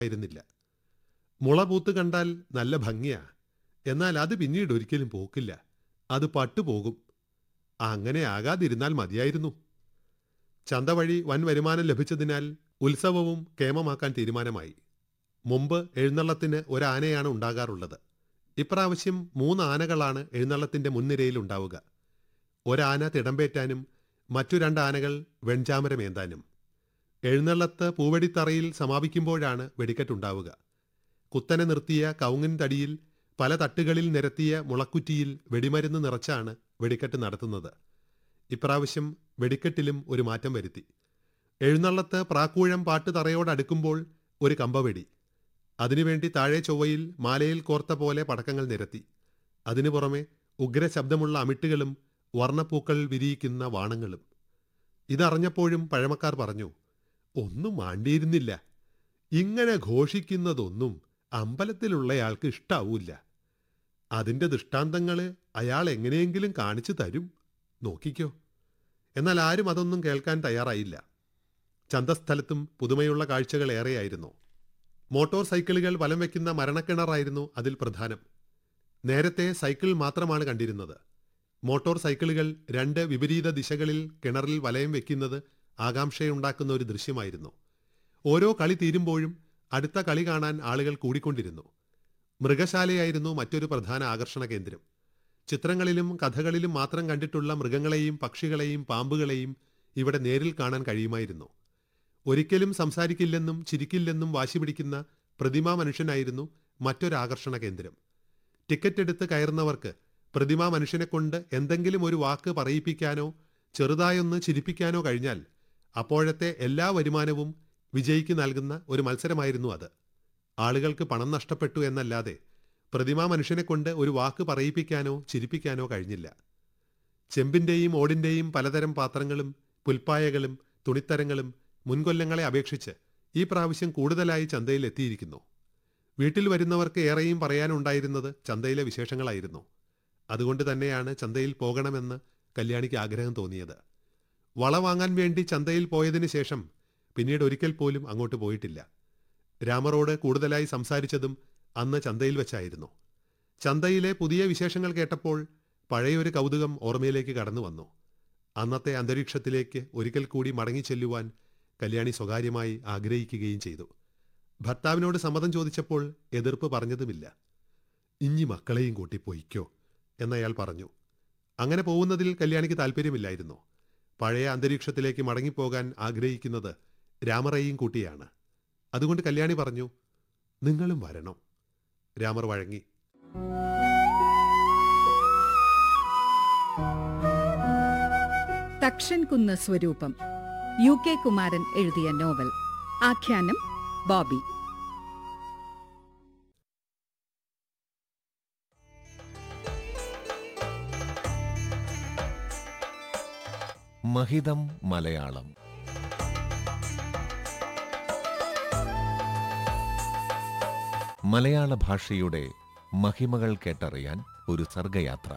ആയിരുന്നില്ല മുള പൂത്ത് കണ്ടാൽ നല്ല ഭംഗിയാ എന്നാൽ അത് പിന്നീട് ഒരിക്കലും പോക്കില്ല അത് പട്ടുപോകും അങ്ങനെ ആകാതിരുന്നാൽ മതിയായിരുന്നു ചന്ത വഴി വൻ വരുമാനം ലഭിച്ചതിനാൽ ഉത്സവവും കേമമാക്കാൻ തീരുമാനമായി മുമ്പ് എഴുന്നള്ളത്തിന് ഒരാനയാണ് ഉണ്ടാകാറുള്ളത് ഇപ്രാവശ്യം മൂന്ന് ആനകളാണ് എഴുന്നള്ളത്തിന്റെ മുൻനിരയിൽ ഉണ്ടാവുക ഒരാന തിടമ്പേറ്റാനും മറ്റു രണ്ട് ആനകൾ വെൺചാമരമേന്താനും എഴുന്നള്ളത്ത് പൂവടിത്തറയിൽ സമാപിക്കുമ്പോഴാണ് വെടിക്കെട്ടുണ്ടാവുക കുത്തനെ നിർത്തിയ കൗങ്ങിൻ തടിയിൽ പല തട്ടുകളിൽ നിരത്തിയ മുളക്കുറ്റിയിൽ വെടിമരുന്ന് നിറച്ചാണ് വെടിക്കെട്ട് നടത്തുന്നത് ഇപ്രാവശ്യം വെടിക്കെട്ടിലും ഒരു മാറ്റം വരുത്തി എഴുന്നള്ളത്ത് പ്രാക്കൂഴം പാട്ട് തറയോടടുക്കുമ്പോൾ ഒരു കമ്പവെടി അതിനുവേണ്ടി താഴെ ചൊവ്വയിൽ മാലയിൽ കോർത്ത പോലെ പടക്കങ്ങൾ നിരത്തി അതിനു പുറമെ ഉഗ്രശബ്ദമുള്ള അമിട്ടുകളും വർണ്ണപ്പൂക്കൾ വിരിയിക്കുന്ന വാണങ്ങളും ഇതറിഞ്ഞപ്പോഴും പഴമക്കാർ പറഞ്ഞു ഒന്നും മാണ്ടിയിരുന്നില്ല ഇങ്ങനെ ഘോഷിക്കുന്നതൊന്നും അമ്പലത്തിലുള്ളയാൾക്ക് ഇഷ്ടാവൂല്ല അതിന്റെ ദൃഷ്ടാന്തങ്ങള് അയാൾ എങ്ങനെയെങ്കിലും കാണിച്ചു തരും നോക്കിക്കോ എന്നാൽ ആരും അതൊന്നും കേൾക്കാൻ തയ്യാറായില്ല ചന്തസ്ഥലത്തും പുതുമയുള്ള കാഴ്ചകൾ ഏറെയായിരുന്നു മോട്ടോർ സൈക്കിളുകൾ വലം വയ്ക്കുന്ന മരണക്കിണറായിരുന്നു അതിൽ പ്രധാനം നേരത്തെ സൈക്കിൾ മാത്രമാണ് കണ്ടിരുന്നത് മോട്ടോർ സൈക്കിളുകൾ രണ്ട് വിപരീത ദിശകളിൽ കിണറിൽ വലയം വെക്കുന്നത് ആകാംക്ഷയുണ്ടാക്കുന്ന ഒരു ദൃശ്യമായിരുന്നു ഓരോ കളി തീരുമ്പോഴും അടുത്ത കളി കാണാൻ ആളുകൾ കൂടിക്കൊണ്ടിരുന്നു മൃഗശാലയായിരുന്നു മറ്റൊരു പ്രധാന ആകർഷണ കേന്ദ്രം ചിത്രങ്ങളിലും കഥകളിലും മാത്രം കണ്ടിട്ടുള്ള മൃഗങ്ങളെയും പക്ഷികളെയും പാമ്പുകളെയും ഇവിടെ നേരിൽ കാണാൻ കഴിയുമായിരുന്നു ഒരിക്കലും സംസാരിക്കില്ലെന്നും ചിരിക്കില്ലെന്നും വാശി പിടിക്കുന്ന പ്രതിമാ മനുഷ്യനായിരുന്നു മറ്റൊരാകർഷണ കേന്ദ്രം ടിക്കറ്റ് എടുത്ത് കയറുന്നവർക്ക് പ്രതിമാ മനുഷ്യനെ കൊണ്ട് എന്തെങ്കിലും ഒരു വാക്ക് പറയിപ്പിക്കാനോ ചെറുതായൊന്ന് ചിരിപ്പിക്കാനോ കഴിഞ്ഞാൽ അപ്പോഴത്തെ എല്ലാ വരുമാനവും വിജയിക്ക് നൽകുന്ന ഒരു മത്സരമായിരുന്നു അത് ആളുകൾക്ക് പണം നഷ്ടപ്പെട്ടു എന്നല്ലാതെ പ്രതിമാ മനുഷ്യനെ കൊണ്ട് ഒരു വാക്ക് പറയിപ്പിക്കാനോ ചിരിപ്പിക്കാനോ കഴിഞ്ഞില്ല ചെമ്പിന്റെയും ഓടിന്റെയും പലതരം പാത്രങ്ങളും പുൽപ്പായകളും തുണിത്തരങ്ങളും മുൻകൊല്ലങ്ങളെ അപേക്ഷിച്ച് ഈ പ്രാവശ്യം കൂടുതലായി ചന്തയിൽ എത്തിയിരിക്കുന്നു വീട്ടിൽ വരുന്നവർക്ക് ഏറെയും പറയാനുണ്ടായിരുന്നത് ചന്തയിലെ വിശേഷങ്ങളായിരുന്നു അതുകൊണ്ട് തന്നെയാണ് ചന്തയിൽ പോകണമെന്ന് കല്യാണിക്ക് ആഗ്രഹം തോന്നിയത് വള വാങ്ങാൻ വേണ്ടി ചന്തയിൽ പോയതിനു ശേഷം പിന്നീട് ഒരിക്കൽ പോലും അങ്ങോട്ട് പോയിട്ടില്ല രാമറോട് കൂടുതലായി സംസാരിച്ചതും അന്ന് ചന്തയിൽ വെച്ചായിരുന്നു ചന്തയിലെ പുതിയ വിശേഷങ്ങൾ കേട്ടപ്പോൾ പഴയൊരു കൗതുകം ഓർമ്മയിലേക്ക് കടന്നു വന്നു അന്നത്തെ അന്തരീക്ഷത്തിലേക്ക് ഒരിക്കൽ കൂടി മടങ്ങിച്ചെല്ലുവാൻ കല്യാണി സ്വകാര്യമായി ആഗ്രഹിക്കുകയും ചെയ്തു ഭർത്താവിനോട് സമ്മതം ചോദിച്ചപ്പോൾ എതിർപ്പ് പറഞ്ഞതുമില്ല ഇഞ്ഞി മക്കളെയും കൂട്ടി പൊയ്ക്കോ എന്നയാൾ പറഞ്ഞു അങ്ങനെ പോകുന്നതിൽ കല്യാണിക്ക് താല്പര്യമില്ലായിരുന്നു പഴയ അന്തരീക്ഷത്തിലേക്ക് മടങ്ങിപ്പോകാൻ ആഗ്രഹിക്കുന്നത് രാമറയും കൂട്ടിയാണ് അതുകൊണ്ട് കല്യാണി പറഞ്ഞു നിങ്ങളും വരണം രാമർ വഴങ്ങി തക്ഷൻ സ്വരൂപം യു കെ കുമാരൻ എഴുതിയ നോവൽ ആഖ്യാനം ബോബി മഹിതം മലയാളം മലയാള ഭാഷയുടെ മഹിമകൾ കേട്ടറിയാൻ ഒരു സർഗയാത്ര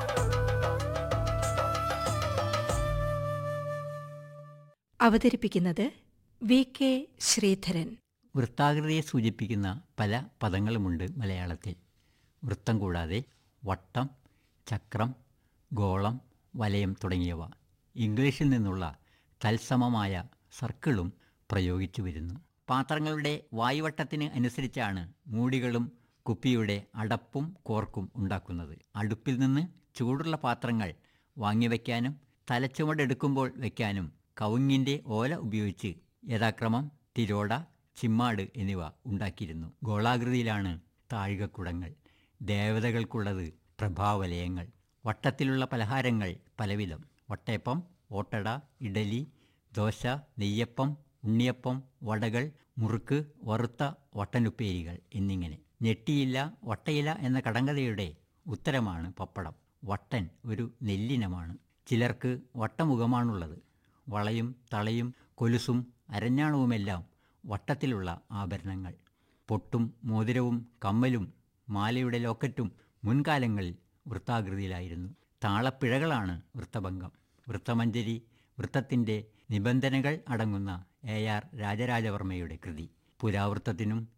അവതരിപ്പിക്കുന്നത് വി കെ ശ്രീധരൻ വൃത്താകൃതിയെ സൂചിപ്പിക്കുന്ന പല പദങ്ങളുമുണ്ട് മലയാളത്തിൽ വൃത്തം കൂടാതെ വട്ടം ചക്രം ഗോളം വലയം തുടങ്ങിയവ ഇംഗ്ലീഷിൽ നിന്നുള്ള തത്സമമായ സർക്കിളും പ്രയോഗിച്ചു വരുന്നു പാത്രങ്ങളുടെ വായുവട്ടത്തിന് അനുസരിച്ചാണ് മൂടികളും കുപ്പിയുടെ അടപ്പും കോർക്കും ഉണ്ടാക്കുന്നത് അടുപ്പിൽ നിന്ന് ചൂടുള്ള പാത്രങ്ങൾ വാങ്ങിവെക്കാനും തലച്ചുമടെടുക്കുമ്പോൾ വയ്ക്കാനും കവുങ്ങിൻ്റെ ഓല ഉപയോഗിച്ച് യഥാക്രമം തിരോട ചിമ്മാട് എന്നിവ ഉണ്ടാക്കിയിരുന്നു ഗോളാകൃതിയിലാണ് താഴികക്കുടങ്ങൾ ദേവതകൾക്കുള്ളത് പ്രഭാവലയങ്ങൾ വട്ടത്തിലുള്ള പലഹാരങ്ങൾ പലവിധം വട്ടയപ്പം ഓട്ടട ഇഡലി ദോശ നെയ്യപ്പം ഉണ്ണിയപ്പം വടകൾ മുറുക്ക് വറുത്ത വട്ടനുപ്പേരികൾ എന്നിങ്ങനെ ഞെട്ടിയില്ല വട്ടയില എന്ന കടങ്കഥയുടെ ഉത്തരമാണ് പപ്പടം വട്ടൻ ഒരു നെല്ലിനമാണ് ചിലർക്ക് വട്ടമുഖമാണുള്ളത് വളയും തളയും കൊലുസും അരഞ്ഞാണവുമെല്ലാം വട്ടത്തിലുള്ള ആഭരണങ്ങൾ പൊട്ടും മോതിരവും കമ്മലും മാലയുടെ ലോക്കറ്റും മുൻകാലങ്ങളിൽ വൃത്താകൃതിയിലായിരുന്നു താളപ്പിഴകളാണ് വൃത്തഭംഗം വൃത്തമഞ്ജരി വൃത്തത്തിൻ്റെ നിബന്ധനകൾ അടങ്ങുന്ന എ ആർ രാജരാജവർമ്മയുടെ കൃതി പുരാവൃത്തത്തിനും